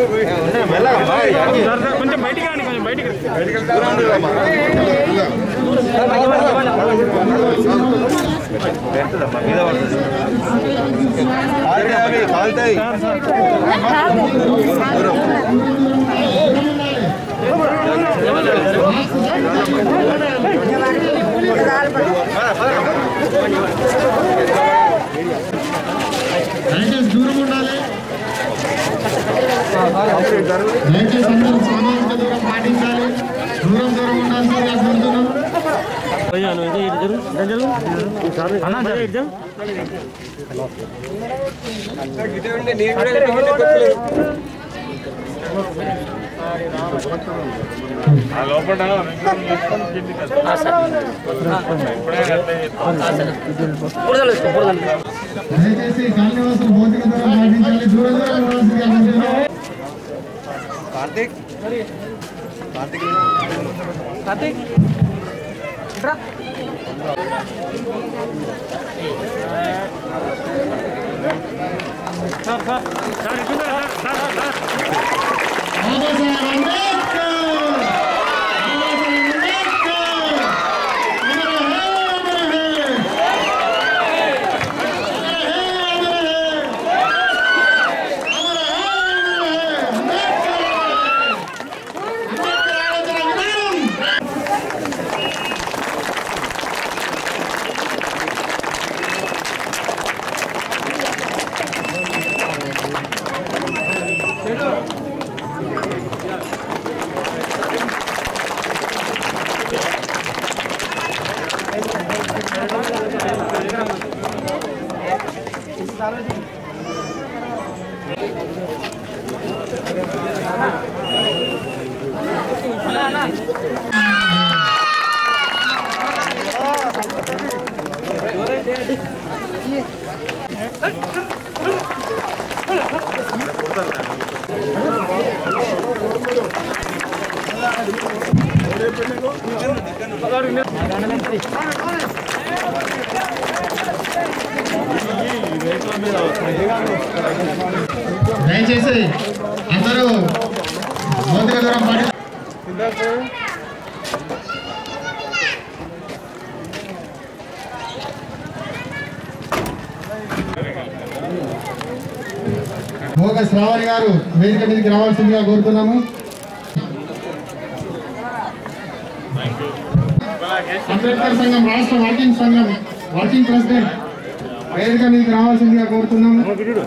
కొంచెం బయటికి రండి కొంచెం బయటికి దయచేసి దూరం ఉండాలి దయచేసి అందరూ సామాజిక దూరం పాటించాలి దూరం దూరం ఉండాల్సిందిగా కోరుతున్నాం దయచేసి కాలనీవాసులు భౌతిక దూరం పాటించాలి దూరం దూరం ఉండాల్సిందిగా కోరుతున్నాం బాబాసాహెబ్ అంబేద్కర్ బాబాసాహెబ్ అంబేద్కర్ అమర హే అమర హే అమర హే అమర హే అంబేద్కర్ అంబేద్కర్ ఆలోచన విధానం దయచేసి అందరూ భౌతిక దూరం పాటి భోగ శ్రావణి గారు వేదిక మీదకి రావాల్సిందిగా కోరుతున్నాము అంబేద్కర్ సంఘం రాష్ట్ర వర్కింగ్ సంఘం వర్కింగ్ ప్రెసిడెంట్ వేదిక మీదకి రావాల్సిందిగా కోరుతున్నాము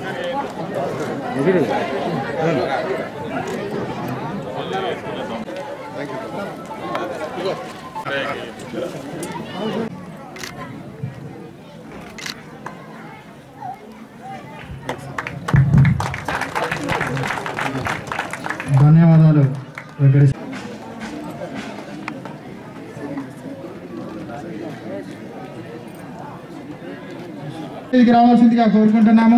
ధన్యవాదాలు వెంకటేష్ ఇక్కడికి రావాల్సిందిగా కోరుకుంటున్నాము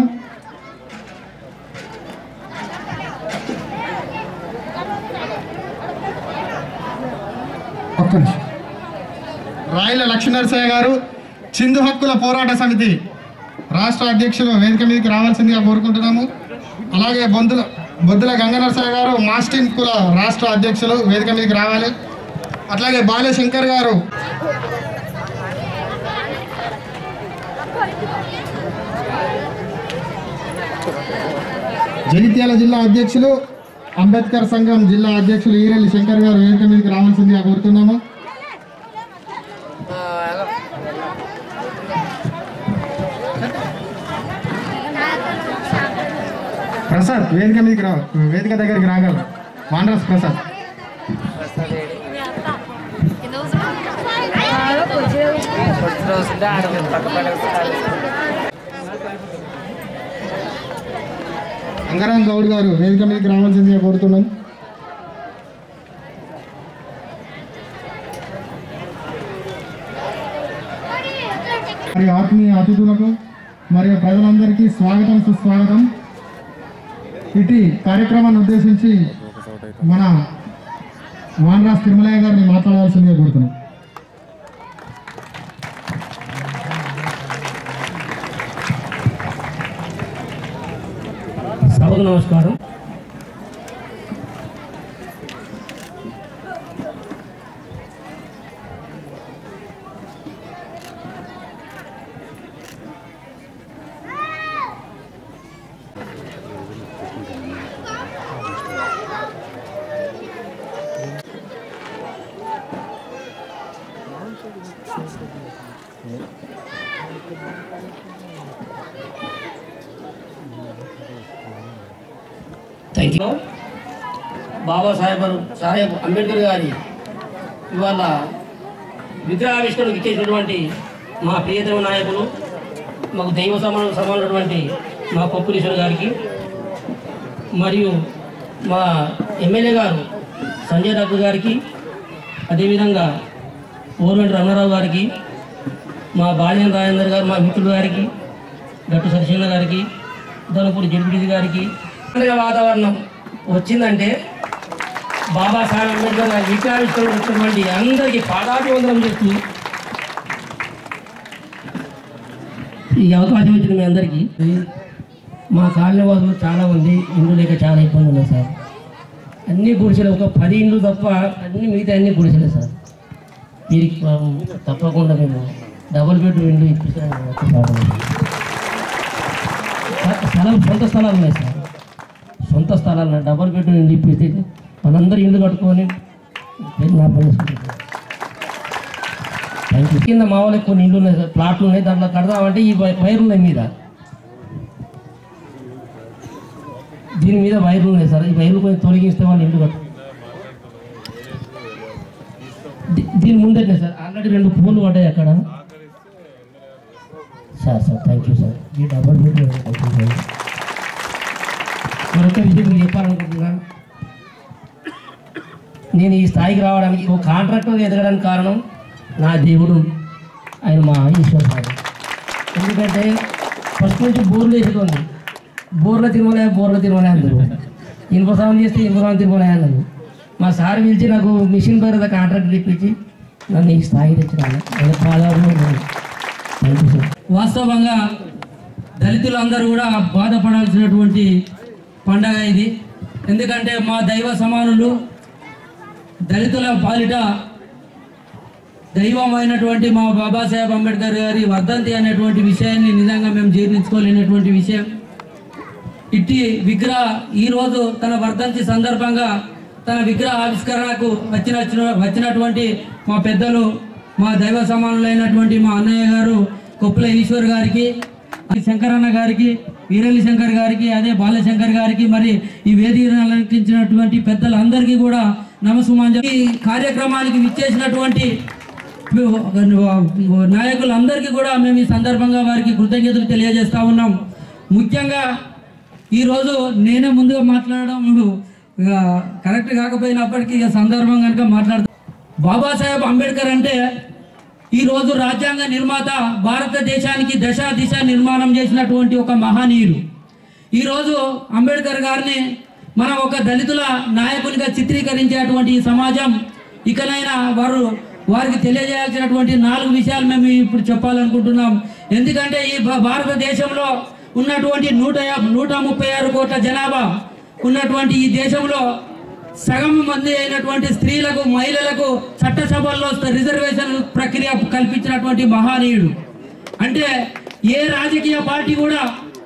ఒక్క నిమిషం రాయల లక్ష్మీనరసయ్య గారు చిందు హక్కుల పోరాట సమితి రాష్ట్ర అధ్యక్షులు వేదిక మీదకి రావాల్సిందిగా కోరుకుంటున్నాము అలాగే బొందుల బొద్దుల గంగనరసయ్య గారు మాస్టిన్ కుల రాష్ట్ర అధ్యక్షులు వేదిక మీదకి రావాలి అట్లాగే బాలే శంకర్ గారు జగిత్యాల జిల్లా అధ్యక్షులు అంబేద్కర్ సంఘం జిల్లా అధ్యక్షులు ఈరెల్లి శంకర్ గారు వేదిక మీదకి రావాల్సిందిగా కోరుతున్నాము ప్రసాద్ వేదిక మీదకి రా వేదిక దగ్గరికి రాగలరు వానరస్ ప్రసాద్ అంగరాం గౌడ్ గారు వేదిక మీదకి రావాల్సిందిగా కోరుతున్నాం మరియు ఆత్మీయ అతిథులకు మరియు ప్రజలందరికీ స్వాగతం సుస్వాగతం ఇటీ కార్యక్రమాన్ని ఉద్దేశించి మన వానరాజ్ తిరుమలయ్య గారిని మాట్లాడాల్సిందిగా కోరుతున్నాం సభకు నమస్కారం థ్యాంక్ యూ బాబాసాహెబ్ సాహెబ్ అంబేద్కర్ గారి ఇవాళ విగ్రహావిష్కరణకు ఇచ్చేసినటువంటి మా ప్రియతమ నాయకులు మాకు దైవ సమానం సమానమైనటువంటి మా పప్పులీశ్వర్ గారికి మరియు మా ఎమ్మెల్యే గారు సంజయ్ దత్తు గారికి అదేవిధంగా ఓర్వెంటి రమణారావు గారికి మా బాల్యం రాజేందర్ గారు మా మిత్రుడు గారికి గట్టు సత్యసేన గారికి ధనపూరి జడ్పీటీ గారికి పండుగ వాతావరణం వచ్చిందంటే బాబాసాహెబ్ అంబేద్కర్ గారి విగ్రహావిష్కరణ వచ్చినటువంటి అందరికీ పాదాభివందనం చేస్తూ ఈ అవకాశం ఇచ్చిన మీ అందరికీ మా కాలనీ వాసులు చాలా మంది ఇండ్లు లేక చాలా ఇబ్బంది ఉన్నాయి సార్ అన్ని గుడిసెలు ఒక పది ఇండ్లు తప్ప అన్ని మిగతా అన్ని గుడిసెలే సార్ వీరికి ఆ, తప్పకుండా మేము డబుల్ బెడ్రూమ్ ఇండ్లు ఇప్పిస్తాము స్థలం సొంత స్థలాలు ఉన్నాయి సార్ సొంత స్థలాలు ఉన్నాయి డబుల్ బెడ్రూమ్ ఇండ్లు ఇప్పిస్తే మనందరూ ఇల్లు కట్టుకొని జ్ఞాపకం చేసుకుంటాం థ్యాంక్ యూ కింద మా వాళ్ళకి కొన్ని ఇల్లు ఉన్నాయి సార్ ప్లాట్లు ఉన్నాయి దాంట్లో కడదామంటే ఈ వై- వైర్లు ఉన్నాయి మీద దీని మీద వైర్లు ఉన్నాయి సార్ ఈ వైర్లు కొంచెం తొలగిస్తే వాళ్ళు ఇల్లు కట్టు దీ- దీని ముందటే సార్ ఆల్రెడీ రెండు పూలు పడ్డాయి అక్కడ sir sir thank you sir ఈ డబల్ బెడ్ మరొక విషయం మీకు చెప్పాలనుకుంటున్నాను నేను ఈ స్థాయికి రావడానికి ఒక కాంట్రాక్టర్ ఎదగడానికి కారణం నా దేవుడు ఆయన మా ఈశ్వర్ సార్ ఎందుకంటే ఫస్ట్ నుంచి బోర్లు వేసేటోంది బోర్లో తినలే బోర్లో తినలే అందరు ఇనుప సామాన్ చేస్తే ఇనుప సామాన్ తినలే అన్నారు మా సార్ పిలిచి నాకు మిషన్ పేరు కాంట్రాక్ట్ ఇప్పించి నన్ను ఈ స్థాయి తెచ్చినాను నేను పాదాలు థ్యాంక్ యూ సార్ వాస్తవంగా దళితులందరూ కూడా బాధపడాల్సినటువంటి పండగ ఇది ఎందుకంటే మా దైవ సమానులు దళితుల పాలిట దైవమైనటువంటి మా బాబాసాహెబ్ అంబేద్కర్ గారి వర్ధంతి అనేటువంటి విషయాన్ని నిజంగా మేము జీర్ణించుకోలేనటువంటి విషయం ఇట్టి విగ్రహ ఈరోజు తన వర్ధంతి సందర్భంగా తన విగ్రహ ఆవిష్కరణకు వచ్చిన వచ్చినటువంటి మా పెద్దలు మా దైవ సమానులైనటువంటి మా అన్నయ్య గారు కొప్పుల ఈశ్వర్ గారికి శంకరన్న గారికి వీరల్లి శంకర్ గారికి అదే బాలశంకర్ గారికి మరి ఈ వేదికను అలంకరించినటువంటి పెద్దలందరికీ కూడా నమస్సుమాంజలి ఈ కార్యక్రమానికి విచ్చేసినటువంటి నాయకులందరికీ కూడా మేము ఈ సందర్భంగా వారికి కృతజ్ఞతలు తెలియజేస్తా ఉన్నాం ముఖ్యంగా ఈరోజు నేనే ముందుగా మాట్లాడడం ఇక కరెక్ట్ కాకపోయినప్పటికీ ఇక సందర్భం కనుక మాట్లాడుతా బాబాసాహెబ్ అంబేద్కర్ అంటే ఈరోజు రాజ్యాంగ నిర్మాత భారతదేశానికి దశ దిశ నిర్మాణం చేసినటువంటి ఒక మహనీయుడు ఈరోజు అంబేద్కర్ గారిని మనం ఒక దళితుల నాయకునిగా చిత్రీకరించేటువంటి ఈ సమాజం ఇకనైనా వారు వారికి తెలియజేయాల్సినటువంటి నాలుగు విషయాలు మేము ఇప్పుడు చెప్పాలనుకుంటున్నాం ఎందుకంటే ఈ భా- భారతదేశంలో ఉన్నటువంటి నూట యా- నూట ముప్పై ఆరు కోట్ల జనాభా ఉన్నటువంటి ఈ దేశంలో సగం మంది అయినటువంటి స్త్రీలకు మహిళలకు చట్టసభల్లో రిజర్వేషన్ ప్రక్రియ కల్పించినటువంటి మహానీయుడు అంటే ఏ రాజకీయ పార్టీ కూడా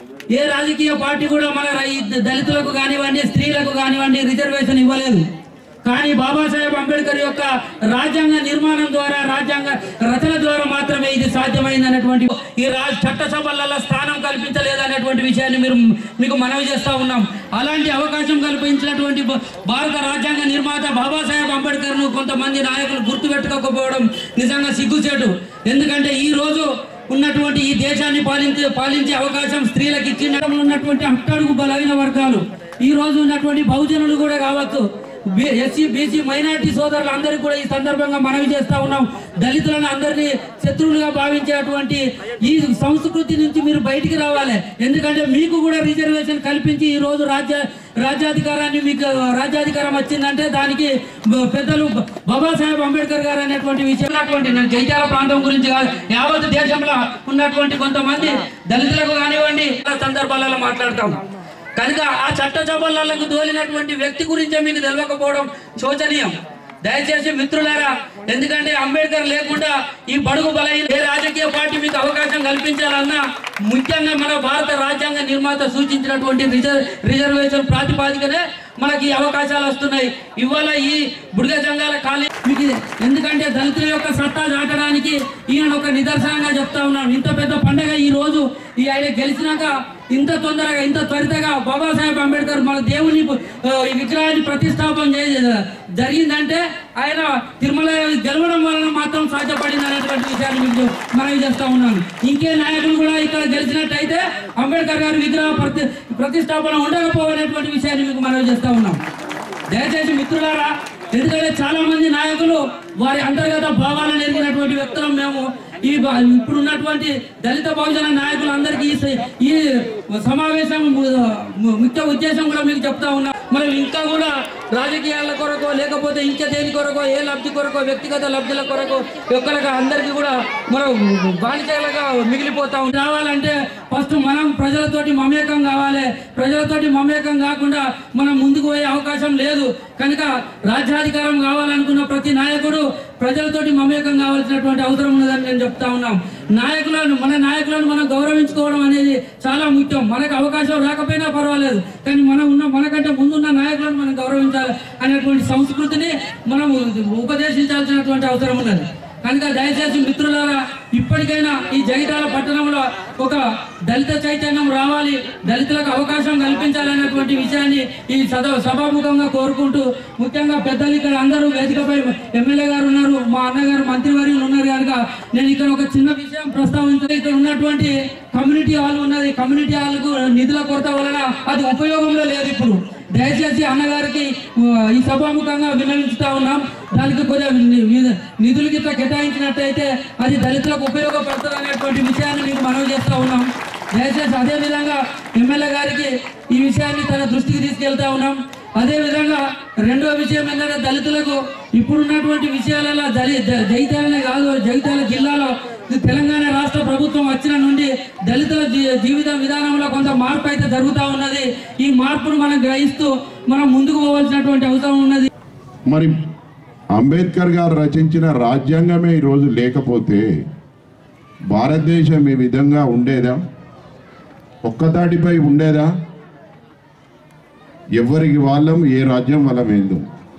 ఏ రాజకీయ పార్టీ కూడా మన ఈ దళితులకు కానివ్వండి స్త్రీలకు కానివ్వండి రిజర్వేషన్ ఇవ్వలేదు కానీ బాబాసాహెబ్ అంబేద్కర్ యొక్క రాజ్యాంగ నిర్మాణం ద్వారా రాజ్యాంగ రచన ద్వారా మాత్రమే ఇది సాధ్యమైంది అన్నటువంటి ఈ రాజ్ చట్టసభలలో స్థానం కల్పించలేదనేటువంటి విషయాన్ని మీరు మీకు మనవి చేస్తా ఉన్నాం అలాంటి అవకాశం కల్పించినటువంటి భ- భారత రాజ్యాంగ నిర్మాత బాబాసాహెబ్ అంబేద్కర్ ను కొంతమంది నాయకులు గుర్తుపెట్టుకోకపోవడం నిజంగా సిగ్గుచేటు ఎందుకంటే ఈ రోజు ఉన్నటువంటి ఈ దేశాన్ని పాలించే పాలించే అవకాశం స్త్రీలకు ఇచ్చిన ఉన్నటువంటి అట్టడుగు బలైన వర్గాలు ఈ రోజు ఉన్నటువంటి బహుజనులు కూడా కావచ్చు ఎస్సీ బీసీ మైనార్టీ సోదరులు అందరికీ కూడా ఈ సందర్భంగా మనవి చేస్తా ఉన్నాం దళితులను అందరినీ శత్రువులుగా భావించేటువంటి ఈ సంస్కృతి నుంచి మీరు బయటికి రావాలి ఎందుకంటే మీకు కూడా రిజర్వేషన్ కల్పించి ఈ రోజు రాజ్య రాజ్యాధికారాన్ని మీకు రాజ్యాధికారం వచ్చిందంటే దానికి బ- పెద్దలు బ- బాబాసాహెబ్ అంబేద్కర్ గారు అనేటువంటి విషయం ఉన్నటువంటి నేను జైత్యాల ప్రాంతం గురించి కాదు యావత్ దేశంలో ఉన్నటువంటి కొంతమంది దళితులకు కానివ్వండి సందర్భాలలో మాట్లాడతాం కనుక ఆ చట్ట చబల్లకు దోలినటువంటి వ్యక్తి గురించే మీకు తెలియకపోవడం శోచనీయం దయచేసి మిత్రులారా ఎందుకంటే అంబేద్కర్ లేకుండా ఈ బడుగు బలైన ఏ రాజకీయ పార్టీ మీకు అవకాశం కల్పించాలన్నా ముఖ్యంగా మన భారత రాజ్యాంగ నిర్మాత సూచించినటువంటి రిజర్వ్ రిజర్వేషన్ ప్రాతిపాదికనే మనకి ఈ అవకాశాలు వస్తున్నాయి ఇవాళ ఈ బుడిగ జంగాల ఖాళీ మీకు ఎందుకంటే దళితుల యొక్క సత్తా దాటడానికి ఈయన ఒక నిదర్శనంగా చెప్తా ఉన్నాను ఇంత పెద్ద పండగ ఈ రోజు ఈ ఆయన గెలిచినాక ఇంత తొందరగా ఇంత త్వరితగా బాబాసాహెబ్ అంబేద్కర్ మన దేవుని ఆ, ఈ విగ్రహాన్ని ప్రతిష్టాపన చే జరిగిందంటే ఆయన తిరుమల గెలవడం వలన మాత్రం సాధ్యపడింది అనేటువంటి విషయాన్ని మీకు మనవి చేస్తా ఉన్నాను ఇంకే నాయకులు కూడా ఇక్కడ గెలిచినట్టయితే అంబేద్కర్ గారి విగ్రహ ప్రతి ప్రతిష్టాపన ఉండకపోవనేటువంటి విషయాన్ని మీకు మనవి చేస్తా ఉన్నాం దయచేసి మిత్రులారా ఎందుకంటే చాలా మంది నాయకులు వారి అంతర్గత భావాలను ఎరిగినటువంటి వ్యక్తులం మేము ఈ బ- ఇప్పుడు ఉన్నటువంటి దళిత బహుజన నాయకులందరికీ ఈ స- ఈ సమావేశం ము- ము- ముఖ్య ఉద్దేశం కూడా మీకు చెప్తా ఉన్నా మనం ఇంకా కూడా రాజకీయాల కొరకు లేకపోతే ఇంకా దేని కొరకు ఏ లబ్ధి కొరకు వ్యక్తిగత లబ్ధుల కొరకు ఒక్కరికి అందరికీ కూడా మనం బానిసలుగా మిగిలిపోతా ఉంటాం రావాలంటే ఫస్ట్ మనం ప్రజలతోటి మమేకం కావాలి ప్రజలతోటి మమేకం కాకుండా మనం ముందుకు పోయే అవకాశం లేదు కనుక రాజ్యాధికారం కావాలనుకున్న ప్రతి నాయకుడు ప్రజలతోటి మమేకం కావాల్సినటువంటి అవసరం ఉన్నదని నేను చెప్తా ఉన్నాం నాయకులను మన నాయకులను మనం గౌరవించుకోవడం అనేది చాలా ముఖ్యం మనకు అవకాశం రాకపోయినా పర్వాలేదు కానీ మనం ఉన్న మనకంటే ముందున్న నాయకులను మనం గౌరవించాలి అనేటువంటి సంస్కృతిని మనం ఉపదేశించాల్సినటువంటి అవసరం ఉన్నది కనుక దయచేసి మిత్రులారా ఇప్పటికైనా ఈ జగిత్యాల పట్టణంలో ఒక దళిత చైతన్యం రావాలి దళితులకు అవకాశం కల్పించాలనేటువంటి విషయాన్ని ఈ సద సభాముఖంగా కోరుకుంటూ ముఖ్యంగా పెద్దలు ఇక్కడ అందరూ వేదికపై ఎమ్మెల్యే గారు ఉన్నారు మా అన్నగారు మంత్రివర్యులు ఉన్నారు కనుక నేను ఇక్కడ ఒక చిన్న విషయం ప్రస్తావించాలి ఇక్కడ ఉన్నటువంటి కమ్యూనిటీ హాల్ ఉన్నది కమ్యూనిటీ హాల్కు నిధుల కొరత వలన అది ఉపయోగంలో లేదు ఇప్పుడు దయచేసి అన్నగారికి ఆ, ఈ సభాముఖంగా విన్నవించుతా ఉన్నాం దానికి కొద్దిగా ని- ని- నిధులు గిట్ట కేటాయించినట్టయితే అది దళితులకు ఉపయోగపడుతుంది అనేటువంటి విషయాన్ని మీకు మనవి చేస్తా ఉన్నాం దయచేసి అదే విధంగా ఎమ్మెల్యే గారికి ఈ విషయాన్ని తన దృష్టికి తీసుకెళ్తా ఉన్నాం అదే విధంగా రెండో విషయం ఏంటంటే దళితులకు ఇప్పుడున్నటువంటి విషయాలలో దళి జ- జగిత్యాలనే కాదు జగిత్యాల జిల్లాలో ఇది తెలంగాణ రాష్ట్ర ప్రభుత్వం వచ్చిన నుండి దళితుల జీ- జీవిత విధానంలో కొంత మార్పు అయితే జరుగుతూ ఉన్నది ఈ మార్పును మనం గ్రహిస్తూ మనం ముందుకు పోవాల్సినటువంటి అవసరం ఉన్నది మరి అంబేద్కర్ గారు రచించిన రాజ్యాంగమే ఈరోజు లేకపోతే భారతదేశం ఈ విధంగా ఉండేదా ఒక్కతాటిపై ఉండేదా ఎవరికి వాళ్ళం ఏ రాజ్యం వాళ్ళం ఏందో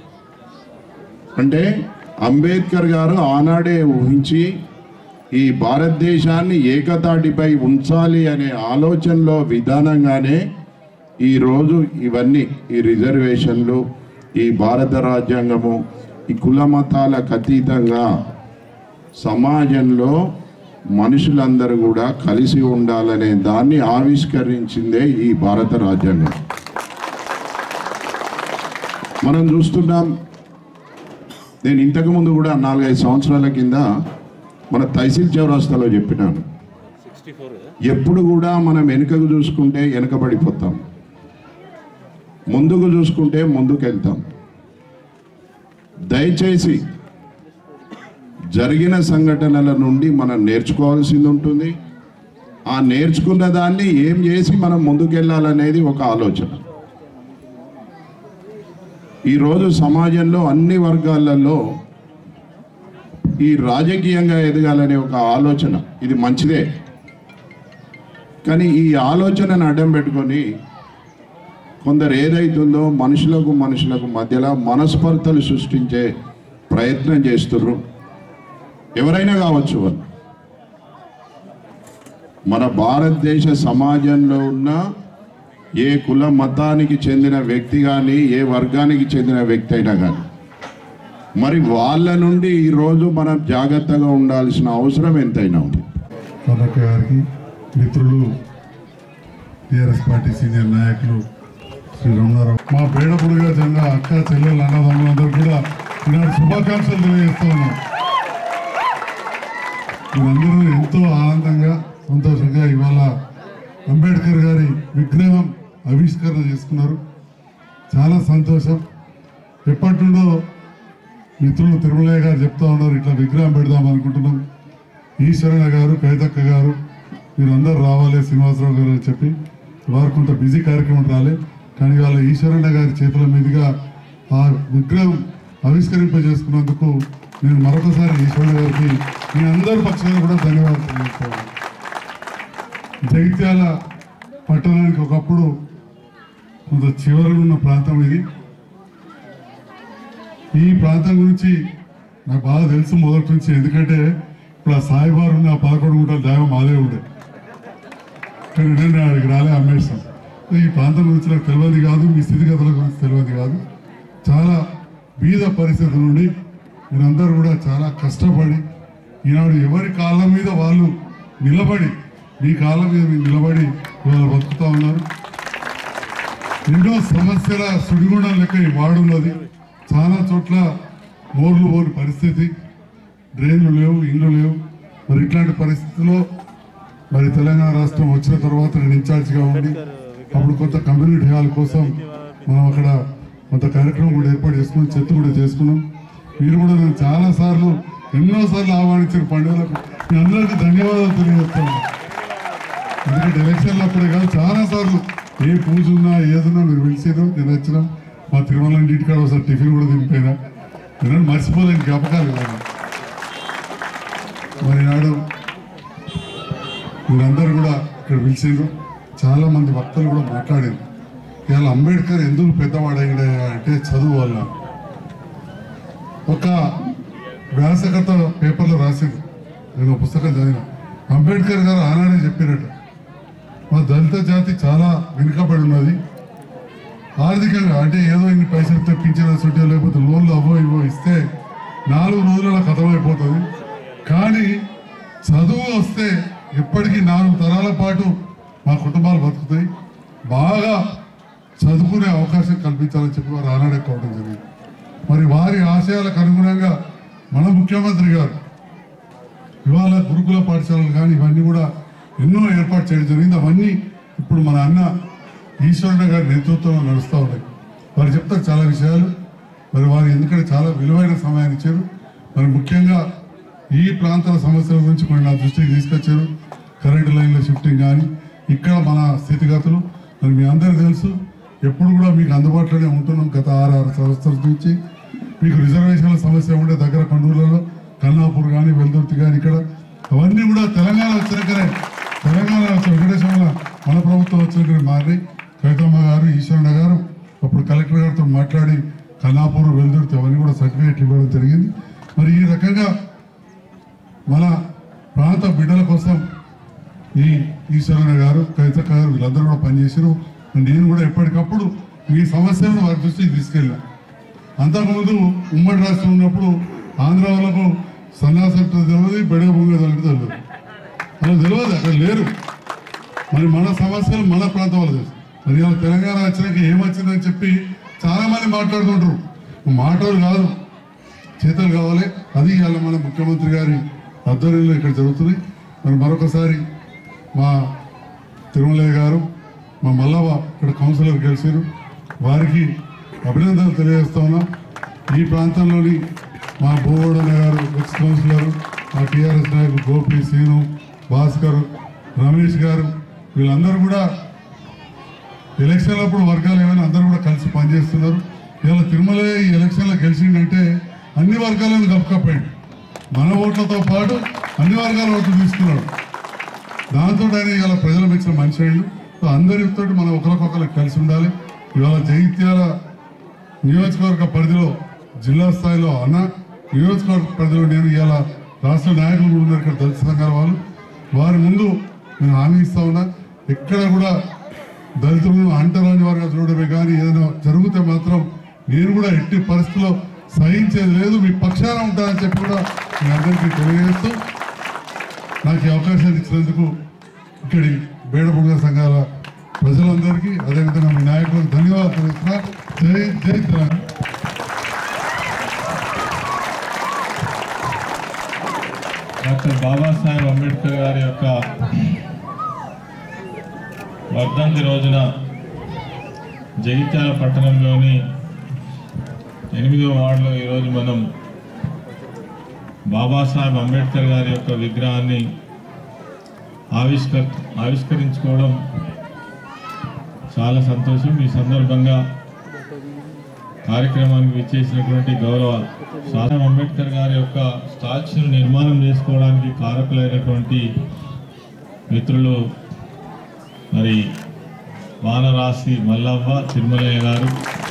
అంటే అంబేద్కర్ గారు ఆనాడే ఊహించి ఈ భారతదేశాన్ని ఏకతాటిపై ఉంచాలి అనే ఆలోచనలో విధానంగానే ఈరోజు ఇవన్నీ ఈ రిజర్వేషన్లు ఈ భారత రాజ్యాంగము ఈ కుల మతాలకు అతీతంగా సమాజంలో మనుషులందరూ కూడా కలిసి ఉండాలనే దాన్ని ఆవిష్కరించిందే ఈ భారత రాజ్యాంగం మనం చూస్తున్నాం నేను ఇంతకుముందు కూడా నాలుగైదు సంవత్సరాల కింద మన తహసీల్ చౌరస్తాలో చెప్పినాను ఎప్పుడు కూడా మనం వెనుకకు చూసుకుంటే వెనుకబడిపోతాం ముందుకు చూసుకుంటే ముందుకు వెళ్తాం దయచేసి జరిగిన సంఘటనల నుండి మనం నేర్చుకోవాల్సింది ఉంటుంది ఆ నేర్చుకున్న దాన్ని ఏం చేసి మనం ముందుకెళ్ళాలనేది ఒక ఆలోచన ఈరోజు సమాజంలో అన్ని వర్గాలలో ఈ రాజకీయంగా ఎదగాలనే ఒక ఆలోచన ఇది మంచిదే కానీ ఈ ఆలోచనను అడ్డం పెట్టుకొని కొందరు ఏదైతుందో మనుషులకు మనుషులకు మధ్యలో మనస్పర్ధలు సృష్టించే ప్రయత్నం చేస్తున్నారు ఎవరైనా కావచ్చు వాళ్ళు మన భారతదేశ సమాజంలో ఉన్న ఏ కుల మతానికి చెందిన వ్యక్తి కానీ ఏ వర్గానికి చెందిన వ్యక్తి అయినా కానీ మరి వాళ్ళ నుండి ఈరోజు మనం జాగ్రత్తగా ఉండాల్సిన అవసరం ఎంతైనా ఉంది కనక గారికి మిత్రులు టీఆర్ఎస్ పార్టీ సీనియర్ నాయకులు శ్రీ రమణారావు మా పేడపుడుగా చెందిన అక్క చెల్లెలు అన్నదమ్ములందరూ కూడా ఈనాడు శుభాకాంక్షలు తెలియజేస్తా ఉన్నాం మీరందరూ ఎంతో ఆనందంగా సంతోషంగా ఇవాళ అంబేద్కర్ గారి విగ్రహం ఆవిష్కరణ చేసుకున్నారు చాలా సంతోషం ఎప్పటి నుండో మిత్రులు తిరుమలయ్య గారు చెప్తా ఉన్నారు ఇట్లా విగ్రహం పెడదాం అనుకుంటున్నాం ఈశ్వరణ గారు కైతక్క గారు మీరందరూ రావాలి శ్రీనివాసరావు గారు అని చెప్పి వారు కొంత బిజీ కార్యక్రమం రాలే కానీ వాళ్ళ ఈశ్వరణ గారి చేతుల మీదుగా ఆ విగ్రహం ఆవిష్కరింపజేసుకున్నందుకు నేను మరొకసారి ఈశ్వరణ గారికి మీ అందరి పక్షాన కూడా ధన్యవాదాలు తెలియజేస్తాను జగిత్యాల పట్టణానికి ఒకప్పుడు కొంత చివరలో ఉన్న ప్రాంతం ఇది ఈ ప్రాంతం గురించి నాకు బాగా తెలుసు మొదటి నుంచి ఎందుకంటే ఇప్పుడు ఆ సాయిబారు ఉన్న ఆ పదకొండు గుంటల దైవం మాదే ఉండే కానీ నేను అక్కడికి రాలే అమ్మేస్తాం ఈ ప్రాంతం గురించి నాకు తెలియదు కాదు మీ స్థితిగతుల గురించి తెలియదు కాదు చాలా బీద పరిస్థితి నుండి మీరందరూ కూడా చాలా కష్టపడి ఈనాడు ఎవరి కాళ్ళ మీద వాళ్ళు నిలబడి మీ కాళ్ళ మీద మీరు నిలబడి ఇవాళ బతుకుతా ఉన్నారు ఎన్నో సమస్యల సుడిగుండం లెక్క ఈ వార్డు ఉన్నది చాలా చోట్ల మోర్లు పోని పరిస్థితి డ్రైన్లు లేవు ఇండ్లు లేవు మరి ఇట్లాంటి పరిస్థితిలో మరి తెలంగాణ రాష్ట్రం వచ్చిన తర్వాత నేను ఇన్ఛార్జిగా ఉండి అప్పుడు కొంత కమ్యూనిటీ హాల్ కోసం మనం అక్కడ కొంత కార్యక్రమం కూడా ఏర్పాటు చేసుకున్నాం చెత్త కూడా చేసుకున్నాం మీరు కూడా నేను చాలా సార్లు ఎన్నో సార్లు ఆహ్వానించిన పండుగలకు మీ అందరికీ ధన్యవాదాలు తెలియజేస్తాను ఎందుకంటే ఎలక్షన్లు అప్పుడే కాదు చాలా సార్లు ఏ పూజ ఉన్నా ఏదున్నా మీరు పిలిచారు నేను వచ్చినాం మా తిరుమల ఇంటికాడ ఒకసారి టిఫిన్ కూడా తినిపోయినా నేను మర్చిపోలేని జ్ఞాపకాలు ఇవ్వాలి మరి నాడు మీరందరూ కూడా ఇక్కడ పిలిచిండ్రు చాలా మంది వక్తలు కూడా మాట్లాడారు ఇవాళ అంబేద్కర్ ఎందుకు పెద్దవాడైండే అంటే చదువు వల్ల ఒక వ్యాసకర్త పేపర్లో రాసిండు నేను ఒక పుస్తకం చదివిన అంబేద్కర్ గారు ఆనాడే చెప్పినట్టు మా దళిత జాతి చాలా వెనుకబడి ఉన్నది ఆర్థికంగా అంటే ఏదో ఇన్ని పైసలు తెప్పించిన చుట్టూ లేకపోతే లోన్లు అవో ఇవో ఇస్తే నాలుగు రోజుల కథమైపోతుంది కానీ చదువు వస్తే ఎప్పటికీ నాలుగు తరాల పాటు మా కుటుంబాలు బతుకుతాయి బాగా చదువుకునే అవకాశం కల్పించాలని చెప్పి వారు ఆనాడే కోవడం జరిగింది మరి వారి ఆశయాలకు అనుగుణంగా మన ముఖ్యమంత్రి గారు ఇవాళ గురుకుల పాఠశాలలు కానీ ఇవన్నీ కూడా ఎన్నో ఏర్పాటు చేయడం జరిగింది అవన్నీ ఇప్పుడు మన అన్న ఈశ్వరుడు గారి నేతృత్వంలో నడుస్తూ ఉన్నాయి వారు చెప్తారు చాలా విషయాలు మరి వారు ఎందుకంటే చాలా విలువైన సమయాన్ని ఇచ్చారు మరి ముఖ్యంగా ఈ ప్రాంతాల సమస్యల గురించి కొన్ని నా దృష్టికి తీసుకొచ్చారు కరెంటు లైన్ల షిఫ్టింగ్ కానీ ఇక్కడ మన స్థితిగతులు మరి మీ అందరికీ తెలుసు ఎప్పుడు కూడా మీకు అందుబాటులోనే ఉంటున్నాం గత ఆరు ఆరు సంవత్సరాల నుంచి మీకు రిజర్వేషన్ల సమస్య ఉండే దగ్గర కొండూరులలో కన్నాపూర్ కానీ వెల్దుర్తి కానీ ఇక్కడ అవన్నీ కూడా తెలంగాణ వచ్చినాకనే తెలంగాణ వచ్చి వెంకటేశ్వర మన ప్రభుత్వం వచ్చినాకనే మారి కవితమ్మ గారు ఈశ్వరణ గారు అప్పుడు కలెక్టర్ గారితో మాట్లాడి కన్నాపూర్ వెల్దుర్తి అవన్నీ కూడా సర్టిఫికేట్లు ఇవ్వడం జరిగింది మరి ఈ రకంగా మన ప్రాంత బిడ్డల కోసం ఈ ఈశ్వరణ గారు కవిత గారు వీళ్ళందరూ కూడా పనిచేసారు నేను కూడా ఎప్పటికప్పుడు మీ సమస్యలను వారి దృష్టికి తీసుకెళ్ళా అంతకుముందు ఉమ్మడి రాష్ట్రం ఉన్నప్పుడు ఆంధ్ర వాళ్ళకు సన్నాసంటే తెలియదు బెడే భూమి తెలియదు తెలియదు అలా తెలియదు అక్కడ లేరు మరి మన సమస్యలు మన ప్రాంతం వాళ్ళు తెలుసు మరి ఇవాళ తెలంగాణ వచ్చినాక ఏమొచ్చిందని చెప్పి చాలా మంది మాట్లాడుతుంటారు మాటలు కాదు చేతలు కావాలి అది ఇవాళ మన ముఖ్యమంత్రి గారి ఆధ్వర్యంలో ఇక్కడ జరుగుతుంది మరి మరొకసారి మా తిరుమలయ్య గారు మా మల్లవ ఇక్కడ కౌన్సిలర్ గెలిచారు వారికి అభినందనలు తెలియజేస్తా ఉన్నాం ఈ ప్రాంతంలోని మా భూవోడన గారు ఎక్స్ కౌన్సిలర్ మా టీఆర్ఎస్ నాయకులు గోపి సీను భాస్కర్ రమేష్ గారు వీళ్ళందరూ కూడా ఎలక్షన్లప్పుడు వర్గాలు ఏమైనా అందరూ కూడా కలిసి పనిచేస్తున్నారు ఇవాళ తిరుమల ఈ ఎలక్షన్లో గెలిచిందంటే అన్ని వర్గాలను కప్పుకపోయాడు మన ఓట్లతో పాటు అన్ని వర్గాల ఓట్లు తీసుకున్నాడు దాంతో ఆయన ఇవాళ ప్రజల మెచ్చిన మనిషి అయ్యిండు సో అందరితో మనం ఒకరికొకరు కలిసి ఉండాలి ఇవాళ జగిత్యాల నియోజకవర్గ పరిధిలో జిల్లా స్థాయిలో అన్న నియోజకవర్గ పరిధిలో నేను ఇవాళ రాష్ట్ర నాయకులు కూడా ఉన్నారు ఇక్కడ దళిత సంఘాల వాళ్ళు వారి ముందు నేను హామీ ఇస్తా ఉన్నా ఎక్కడ కూడా దళితులను అంటరాని వారుగా చూడడమే కానీ ఏదైనా జరిగితే మాత్రం నేను కూడా ఎట్టి పరిస్థితుల్లో సహించేది లేదు మీ పక్షాన ఉంటానని చెప్పి కూడా మీ అందరికీ తెలియజేస్తూ నాకు ఈ అవకాశాన్ని ఇచ్చినందుకు ఇక్కడి బేడబుగ్గ సంఘాల ప్రజలందరికీ అదేవిధంగా మీ నాయకులకు ధన్యవాదాలు తెలుస్తున్నా జై జై తెలంగాణ డాక్టర్ బాబాసాహెబ్ అంబేద్కర్ గారి యొక్క వర్ధంతి రోజున జగిత్యాల పట్టణంలోని ఎనిమిదో వార్డులో ఈరోజు మనం బాబాసాహెబ్ అంబేద్కర్ గారి యొక్క విగ్రహాన్ని ఆవిష్కర్ ఆవిష్కరించుకోవడం చాలా సంతోషం ఈ సందర్భంగా కార్యక్రమానికి విచ్చేసినటువంటి గౌరవ సాహెబ్ అంబేద్కర్ గారి యొక్క స్టాచ్యూను నిర్మాణం చేసుకోవడానికి కారకులైనటువంటి మిత్రులు మరి వానరాశి మల్లవ్వ తిరుమలయ్య గారు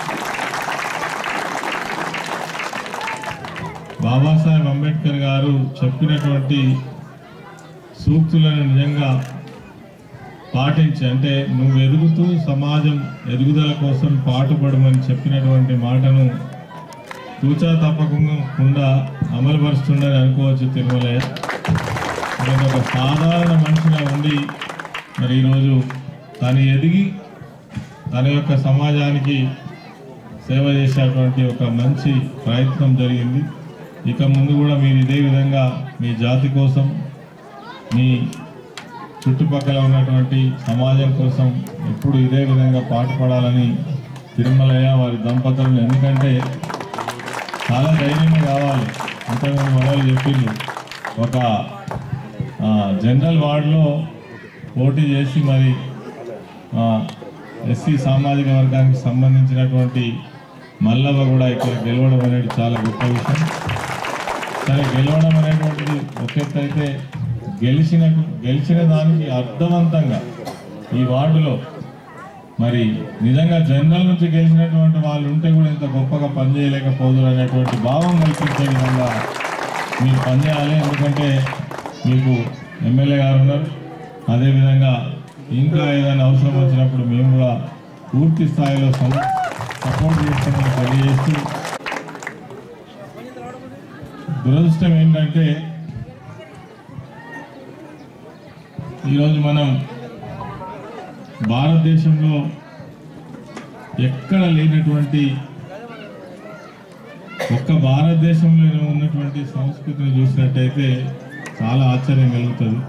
బాబాసాహెబ్ అంబేద్కర్ గారు చెప్పినటువంటి సూక్తులను నిజంగా పాటించి అంటే నువ్వు ఎదుగుతూ సమాజం ఎదుగుదల కోసం పాటుపడమని చెప్పినటువంటి మాటను తూచా తప్పకుండా అమలుపరుస్తుండని అనుకోవచ్చు తిరుమలయ్య మరి ఒక సాధారణ మనిషిగా ఉండి మరి ఈరోజు తను ఎదిగి తన యొక్క సమాజానికి సేవ చేసేటువంటి ఒక మంచి ప్రయత్నం జరిగింది ఇక ముందు కూడా మీరు ఇదే విధంగా మీ జాతి కోసం మీ చుట్టుపక్కల ఉన్నటువంటి సమాజం కోసం ఎప్పుడు ఇదే విధంగా పాటుపడాలని తిరుమలయ్య వారి దంపతులను ఎందుకంటే చాలా ధైర్యం కావాలి అంతకుముందు మనలు చెప్పింది ఒక ఆ, జనరల్ వార్డులో పోటీ చేసి మరి ఆ, ఎస్సీ సామాజిక వర్గానికి సంబంధించినటువంటి మల్లవ్వ కూడా ఇక్కడ గెలవడం అనేది చాలా గొప్ప విషయం సరే గెలవడం అనేటువంటిది ఒక ఎత్తు అయితే గెలిచిన గెలిచిన దానికి అర్థవంతంగా ఈ వార్డులో మరి నిజంగా జనరల్ నుంచి గెలిచినటువంటి వాళ్ళు ఉంటే కూడా ఇంత గొప్పగా పనిచేయలేకపోదురు అనేటువంటి భావం కల్పించే విధంగా మీరు పనిచేయాలి ఎందుకంటే మీకు ఎమ్మెల్యే గారు ఉన్నారు అదేవిధంగా ఇంకా ఏదైనా అవసరం వచ్చినప్పుడు మేము కూడా పూర్తి స్థాయిలో సం- సపోర్ట్ చేస్తామని తెలియజేస్తూ దురదృష్టం ఏంటంటే ఈరోజు మనం భారతదేశంలో ఎక్కడ లేనటువంటి ఒక్క భారతదేశంలో ఉన్నటువంటి సంస్కృతిని చూసినట్టయితే చాలా ఆశ్చర్యం కలుగుతుంది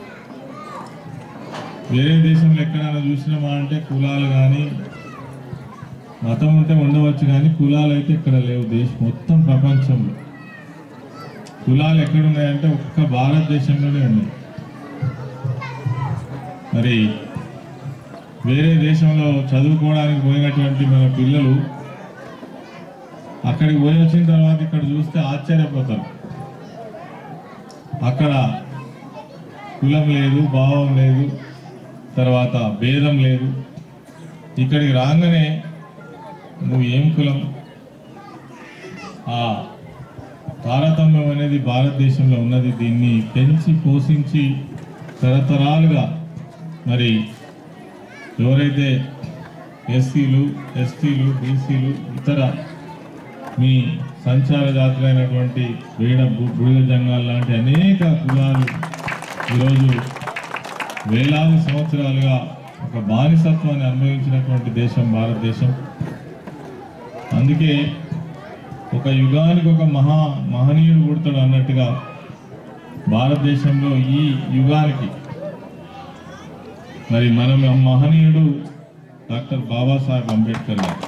వేరే దేశంలో ఎక్కడైనా చూసినామా అంటే కులాలు కానీ మతం ఉంటే ఉండవచ్చు కానీ కులాలు అయితే ఇక్కడ లేవు దేశం మొత్తం ప్రపంచంలో కులాలు ఎక్కడున్నాయంటే ఒక్క భారతదేశంలోనే ఉన్నాయి మరి వేరే దేశంలో చదువుకోవడానికి పోయినటువంటి మన పిల్లలు అక్కడికి పోయి వచ్చిన తర్వాత ఇక్కడ చూస్తే ఆశ్చర్యపోతారు అక్కడ కులం లేదు భావం లేదు తర్వాత భేదం లేదు ఇక్కడికి రాగానే నువ్వు ఏం కులం ఆ తారతమ్యం అనేది భారతదేశంలో ఉన్నది దీన్ని పెంచి పోషించి తరతరాలుగా మరి ఎవరైతే ఎస్సీలు ఎస్టీలు బీసీలు ఇతర మీ సంచార జాతులైనటువంటి వేడ బు- బుడిద జంగాలు లాంటి అనేక కులాలు ఈరోజు వేలాది సంవత్సరాలుగా ఒక బానిసత్వాన్ని అనుభవించినటువంటి దేశం భారతదేశం అందుకే ఒక యుగానికి ఒక మహా మహనీయుడు పుడతాడు అన్నట్టుగా భారతదేశంలో ఈ యుగానికి మరి మనం ఆ మహనీయుడు డాక్టర్ బాబాసాహెబ్ అంబేద్కర్ గారు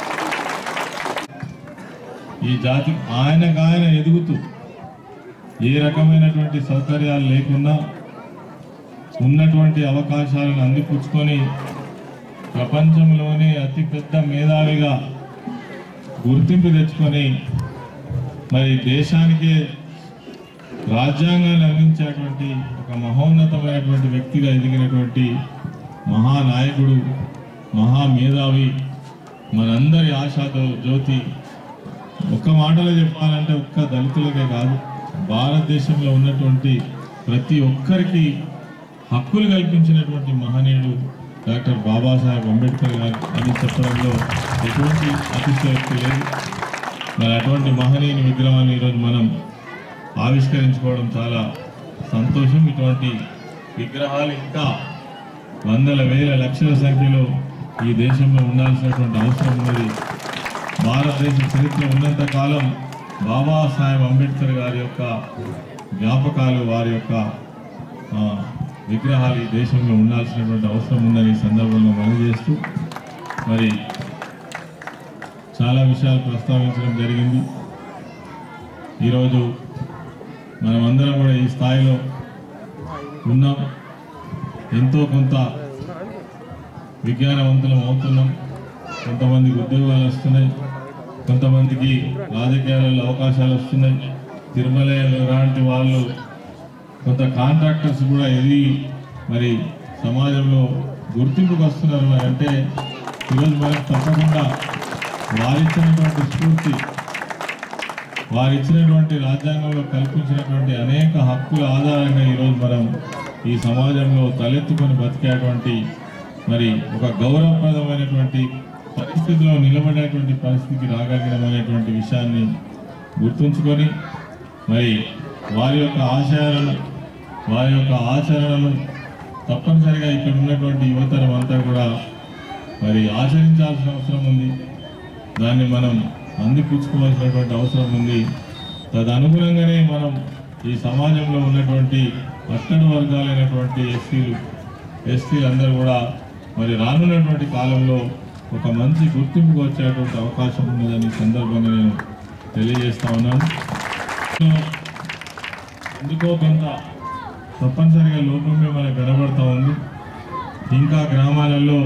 ఈ జాతి ఆయనకు ఆయన ఎదుగుతూ ఏ రకమైనటువంటి సౌకర్యాలు లేకుండా ఉన్నటువంటి అవకాశాలను అందిపుచ్చుకొని ప్రపంచంలోనే అతిపెద్ద మేధావిగా గుర్తింపు తెచ్చుకొని మరి దేశానికే రాజ్యాంగాన్ని అందించేటువంటి ఒక మహోన్నతమైనటువంటి వ్యక్తిగా ఎదిగినటువంటి మహానాయకుడు మహామేధావి మనందరి ఆశాతో జ్యోతి ఒక్క మాటలో చెప్పాలంటే ఒక్క దళితులకే కాదు భారతదేశంలో ఉన్నటువంటి ప్రతి ఒక్కరికి హక్కులు కల్పించినటువంటి మహనీయుడు డాక్టర్ బాబాసాహెబ్ అంబేద్కర్ గారు అని చెప్పడంలో ఎటువంటి అతిశయోక్తి లేదు మరి అటువంటి మహనీయుని విగ్రహాన్ని ఈరోజు మనం ఆవిష్కరించుకోవడం చాలా సంతోషం ఇటువంటి విగ్రహాలు ఇంకా వందల వేల లక్షల సంఖ్యలో ఈ దేశంలో ఉండాల్సినటువంటి అవసరం ఉన్నది భారతదేశ చరిత్ర ఉన్నంత కాలం బాబాసాహెబ్ అంబేద్కర్ గారి యొక్క జ్ఞాపకాలు వారి యొక్క ఆ, విగ్రహాలు ఈ దేశంలో ఉండాల్సినటువంటి అవసరం ఉందని ఈ సందర్భంగా మనవి చేస్తూ మరి చాలా విషయాలు ప్రస్తావించడం జరిగింది ఈరోజు మనమందరం కూడా ఈ స్థాయిలో ఉన్నాం ఎంతో కొంత విజ్ఞానవంతులం అవుతున్నాం కొంతమందికి ఉద్యోగాలు వస్తున్నాయి కొంతమందికి రాజకీయాలలో అవకాశాలు వస్తున్నాయి తిరుమల లాంటి వాళ్ళు కొంత కాంట్రాక్టర్స్ కూడా ఎదిగి మరి సమాజంలో గుర్తింపుకు వస్తున్నారు మరి అంటే ఈరోజు మనకు తప్పకుండా వారిచ్చినటువంటి స్ఫూర్తి వారిచ్చినటువంటి రాజ్యాంగంలో కల్పించినటువంటి అనేక హక్కుల ఆధారంగా ఈరోజు మనం ఈ సమాజంలో తలెత్తుకొని బతికేటువంటి మరి ఒక గౌరవప్రదమైనటువంటి పరిస్థితిలో నిలబడేటువంటి పరిస్థితికి రాగలిగడం అనేటువంటి విషయాన్ని గుర్తుంచుకొని మరి వారి యొక్క ఆశయాలను వారి యొక్క ఆచరణను తప్పనిసరిగా ఇక్కడ ఉన్నటువంటి యువతరం అంతా కూడా మరి ఆచరించాల్సిన అవసరం ఉంది దాన్ని మనం అందిపుచ్చుకోవాల్సినటువంటి అవసరం ఉంది తదనుగుణంగానే మనం ఈ సమాజంలో ఉన్నటువంటి అట్టడు వర్గాలైనటువంటి ఎస్సీలు ఎస్టీలు అందరూ కూడా మరి రానున్నటువంటి కాలంలో ఒక మంచి గుర్తింపుకు వచ్చేటువంటి అవకాశం ఉన్నదని ఈ సందర్భంగా నేను తెలియజేస్తా ఉన్నాను ఎందుకో కొంత తప్పనిసరిగా లోపమే మనకు కనబడతా ఉంది ఇంకా గ్రామాలలో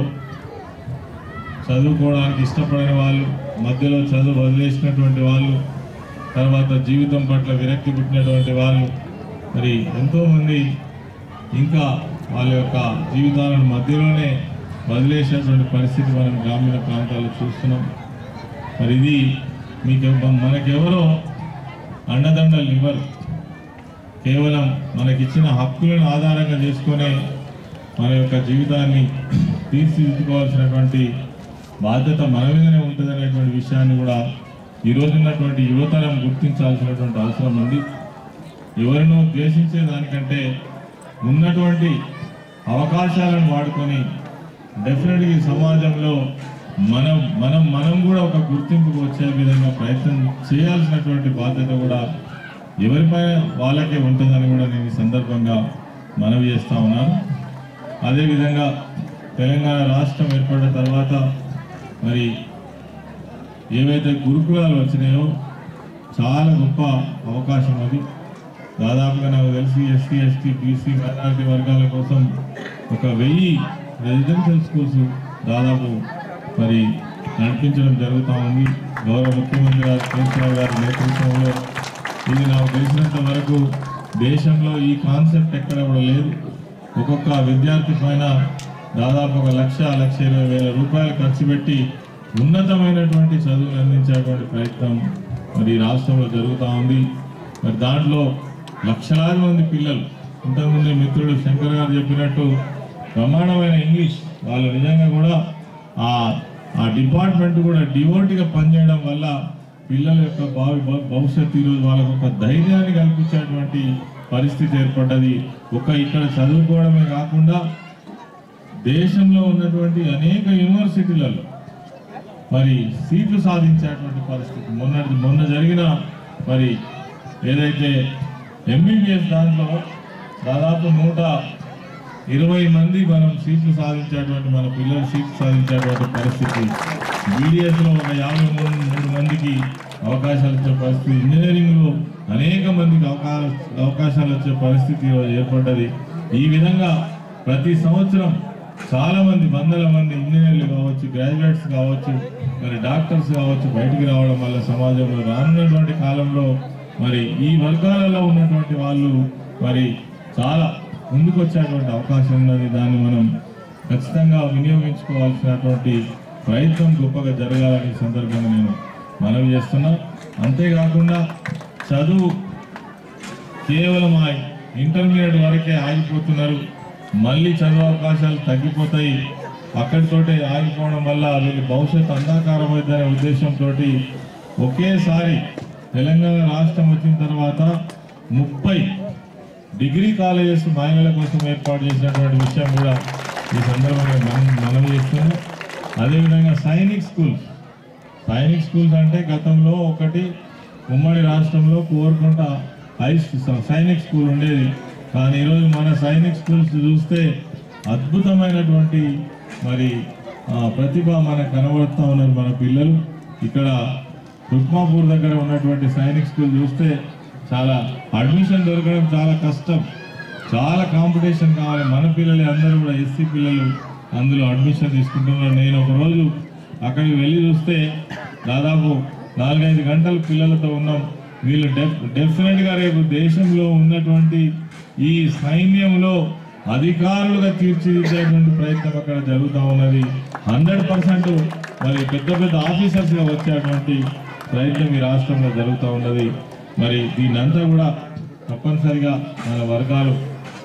చదువుకోవడానికి ఇష్టపడని వాళ్ళు మధ్యలో చదువు వదిలేసినటువంటి వాళ్ళు తర్వాత జీవితం పట్ల విరక్తి పుట్టినటువంటి వాళ్ళు మరి ఎంతోమంది ఇంకా వాళ్ళ యొక్క జీవితాలను మధ్యలోనే వదిలేసినటువంటి పరిస్థితి మనం గ్రామీణ ప్రాంతాల్లో చూస్తున్నాం మరి ఇది మీకు మనకెవరో అండదండలు ఇవ్వరు కేవలం మనకిచ్చిన హక్కులను ఆధారంగా చేసుకునే మన యొక్క జీవితాన్ని తీర్చిదిద్దుకోవాల్సినటువంటి బాధ్యత మన మీదనే ఉంటుంది అనేటువంటి విషయాన్ని కూడా ఈ రోజు ఉన్నటువంటి యువతరం గుర్తించాల్సినటువంటి అవసరం ఉంది ఎవరినో ద్వేషించే దానికంటే ఉన్నటువంటి అవకాశాలను వాడుకొని డెఫినెట్గా ఈ సమాజంలో మనం మనం మనం కూడా ఒక గుర్తింపుకు వచ్చే విధంగా ప్రయత్నం చేయాల్సినటువంటి బాధ్యత కూడా ఎవరిపైన వాళ్ళకే ఉంటుందని కూడా నేను ఈ సందర్భంగా మనవి చేస్తా ఉన్నాను అదేవిధంగా తెలంగాణ రాష్ట్రం ఏర్పడిన తర్వాత మరి ఏవైతే గురుకులాలు వచ్చినాయో చాలా గొప్ప అవకాశం అది దాదాపుగా నాకు తెలిసి ఎస్సీ ఎస్టీ బీసీ మైనారిటీ వర్గాల కోసం ఒక వెయ్యి రెసిడెన్షియల్ స్కూల్స్ దాదాపు మరి నడిపించడం జరుగుతూ ఉంది గౌరవ ముఖ్యమంత్రి గారు కేసీఆర్ గారి నేతృత్వంలో ఇది నాకు తెలిసినంత వరకు దేశంలో ఈ కాన్సెప్ట్ ఎక్కడ కూడా లేదు ఒక్కొక్క విద్యార్థి పైన దాదాపు ఒక లక్ష లక్ష ఇరవై వేల రూపాయలు ఖర్చు పెట్టి ఉన్నతమైనటువంటి చదువులు అందించేటువంటి ప్రయత్నం మరి ఈ రాష్ట్రంలో జరుగుతూ ఉంది మరి దాంట్లో లక్షలాది మంది పిల్లలు ఇంతకుముందు మిత్రుడు శంకర్ గారు చెప్పినట్టు బ్రహ్మాండమైన ఇంగ్లీష్ వాళ్ళు నిజంగా కూడా ఆ ఆ డిపార్ట్మెంట్ కూడా డివోటీగా పనిచేయడం వల్ల పిల్లల యొక్క భావి భ- భవిష్యత్తు ఈరోజు వాళ్ళకు ఒక ధైర్యాన్ని కల్పించేటువంటి పరిస్థితి ఏర్పడ్డది ఒక ఇక్కడ చదువుకోవడమే కాకుండా దేశంలో ఉన్నటువంటి అనేక యూనివర్సిటీలలో మరి సీట్లు సాధించేటువంటి పరిస్థితి మొన్న మొన్న జరిగిన మరి ఏదైతే ఎంబీబీఎస్ దాంట్లో దాదాపు నూట ఇరవై మంది మనం సీట్లు సాధించేటువంటి మన పిల్లలు సీట్లు సాధించేటువంటి పరిస్థితి బీడీఎస్లో ఒక యాభై మూడు మూడు మందికి అవకాశాలు వచ్చే పరిస్థితి ఇంజనీరింగ్లో అనేక మందికి అవకాశ అవకాశాలు వచ్చే పరిస్థితి ఈరోజు ఏర్పడ్డది ఈ విధంగా ప్రతి సంవత్సరం చాలా మంది వందల మంది ఇంజనీర్లు కావచ్చు గ్రాడ్యుయేట్స్ కావచ్చు మరి డాక్టర్స్ కావచ్చు బయటికి రావడం వల్ల సమాజంలో రానున్నటువంటి కాలంలో మరి ఈ వర్గాలలో ఉన్నటువంటి వాళ్ళు మరి చాలా ముందుకు వచ్చేటువంటి అవకాశం ఉన్నది దాన్ని మనం ఖచ్చితంగా వినియోగించుకోవాల్సినటువంటి ప్రయత్నం గొప్పగా జరగాలని ఈ సందర్భంగా నేను మనవి చేస్తున్నా అంతేకాకుండా చదువు కేవలం ఆ ఇంటర్మీడియట్ వరకే ఆగిపోతున్నారు మళ్ళీ చదువు అవకాశాలు తగ్గిపోతాయి అక్కడితోటే ఆగిపోవడం వల్ల వీళ్ళ భవిష్యత్తు అంధాకారం అవుతుందనే ఉద్దేశంతో ఒకేసారి తెలంగాణ రాష్ట్రం వచ్చిన తర్వాత ముప్పై డిగ్రీ కాలేజెస్ మహిళల కోసం ఏర్పాటు చేసినటువంటి విషయం కూడా ఈ సందర్భంగా మనం మనవి చేస్తున్నాం అదేవిధంగా సైనిక్ స్కూల్స్ సైనిక్ స్కూల్స్ అంటే గతంలో ఒకటి ఉమ్మడి రాష్ట్రంలో కోరుకుంట హై స్కూ- సైనిక్ స్కూల్ ఉండేది కానీ ఈరోజు మన సైనిక్ స్కూల్స్ చూస్తే అద్భుతమైనటువంటి మరి ఆ, ప్రతిభ మనకు కనబడుతూ ఉన్నారు మన పిల్లలు ఇక్కడ రుక్మాపూర్ దగ్గర ఉన్నటువంటి సైనిక్ స్కూల్ చూస్తే చాలా అడ్మిషన్ దొరకడం చాలా కష్టం చాలా కాంపిటీషన్ కావాలి మన పిల్లలు అందరూ కూడా ఎస్సీ పిల్లలు అందులో అడ్మిషన్ తీసుకుంటున్నారు నేను ఒక రోజు అక్కడికి వెళ్ళి చూస్తే దాదాపు నాలుగైదు గంటలు పిల్లలతో ఉన్నాం వీళ్ళు డెఫ్ డెఫినెట్గా రేపు దేశంలో ఉన్నటువంటి ఈ సైన్యంలో అధికారులుగా తీర్చిదిద్దేటువంటి ప్రయత్నం అక్కడ జరుగుతూ ఉన్నది హండ్రెడ్ పర్సెంట్ మరి పెద్ద పెద్ద ఆఫీసర్స్గా వచ్చేటువంటి ప్రయత్నం ఈ రాష్ట్రంలో జరుగుతూ ఉన్నది మరి దీన్నంతా కూడా తప్పనిసరిగా మన వర్గాలు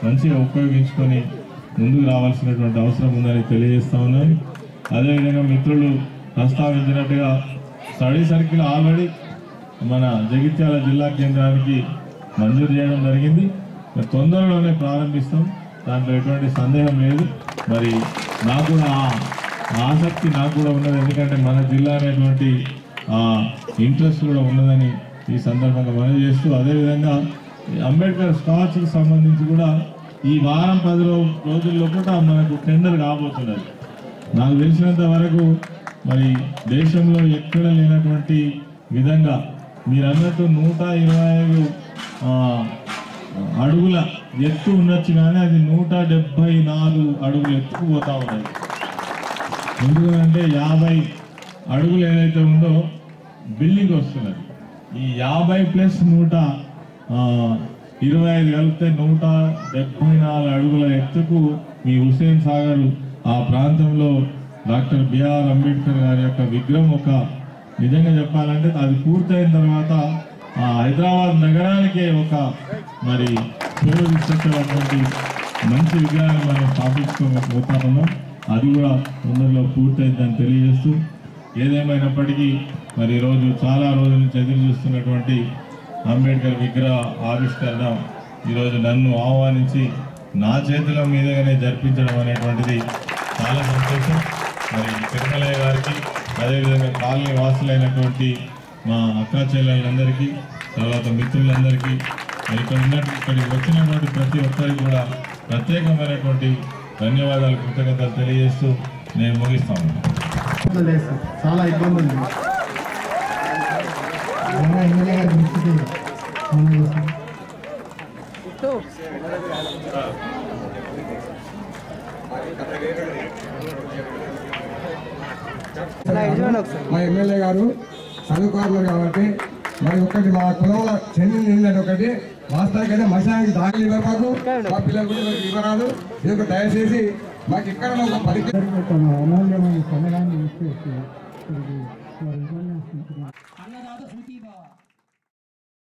మంచిగా ఉపయోగించుకొని ముందుకు రావాల్సినటువంటి అవసరం ఉందని తెలియజేస్తా ఉన్నాను అదేవిధంగా మిత్రులు ప్రస్తావించినట్టుగా స్టడీ సర్కిల్ ఆల్రెడీ మన జగిత్యాల జిల్లా కేంద్రానికి మంజూరు చేయడం జరిగింది మరి తొందరలోనే ప్రారంభిస్తాం దాంట్లో ఎటువంటి సందేహం లేదు మరి నాకు కూడా ఆ- ఆ ఆసక్తి నాకు కూడా ఉన్నది ఎందుకంటే మన జిల్లా అనేటువంటి ఇంట్రెస్ట్ కూడా ఉన్నదని ఈ సందర్భంగా మనవి చేస్తూ అదేవిధంగా ఈ అంబేద్కర్ స్కాలర్షిప్ సంబంధించి కూడా ఈ వారం పది రో- రోజుల్లో కూడా మనకు టెండర్ కాబోతున్నది నాకు తెలిసినంత వరకు మరి దేశంలో ఎక్కడ లేనటువంటి విధంగా మీరు అన్నట్టు నూట ఇరవై ఐదు ఆ, అడుగుల ఎత్తు ఉండొచ్చు కానీ అది నూట డెబ్బై నాలుగు అడుగులు ఎత్తుకు పోతా ఉన్నది ఎందుకంటే యాభై అడుగులు ఏదైతే ఉందో బిల్డింగ్ వస్తున్నది ఈ యాభై ప్లస్ నూట ఆ, ఇరవై ఐదు కలిపితే నూట డెబ్బై నాలుగు అడుగుల ఎత్తుకు మీ హుస్సేన్ సాగర్ ఆ ప్రాంతంలో డాక్టర్ బిఆర్ అంబేద్కర్ గారి యొక్క విగ్రహం ఒక నిజంగా చెప్పాలంటే అది పూర్తయిన తర్వాత ఆ హైదరాబాద్ నగరానికే ఒక మరి పేరు తీసుకొచ్చేటువంటి మంచి విగ్రహాన్ని మనం స్థాపించుకోకపోతా ఉన్నాం అది కూడా తొందరలో పూర్తయిందని తెలియజేస్తూ ఏదేమైనప్పటికీ మరి ఈరోజు చాలా రోజుల నుంచి ఎదురు చూస్తున్నటువంటి అంబేద్కర్ విగ్రహ ఆవిష్కరణ ఈరోజు నన్ను ఆహ్వానించి నా చేతుల మీదుగానే జరిపించడం అనేటువంటిది చాలా సంతోషం మరి తిరుమలయ్య గారికి అదేవిధంగా కాలనీ వాసులైనటువంటి మా అక్కా చెల్లెళ్ళందరికీ తర్వాత మిత్రులందరికీ మరి ఇక్కడ ఉన్న ఇక్కడికి వచ్చినటువంటి ప్రతి ఒక్కరికి కూడా ప్రత్యేకమైనటువంటి ధన్యవాదాలు కృతజ్ఞతలు తెలియజేస్తూ నేను ముగిస్తాను లేదు సార్ చాలా ఇబ్బంది ఉంది మన ఎమ్మెల్యే గారి దృష్టికి మనం చేస్తాం. మా ఎమ్మెల్యే గారు చదువుకోవాలి కాబట్టి మరి ఒకటి మా కులంలో చెందిన ఏంటంటే ఒకటి వాస్తవానికైతే మశానికి దాఖలు ఇవ్వరు మాకు మా పిల్లలు కూడా ఇవ్వరు- ఇవ్వరాదు ఇది ఒక దయచేసి మాకు ఇక్కడ ఒక పరికరం తన అమూల్యమైన సమయాన్ని ఇచ్చేసి ఇది వారి ఉపన్యాసం అన్నదాత సుఖీభావ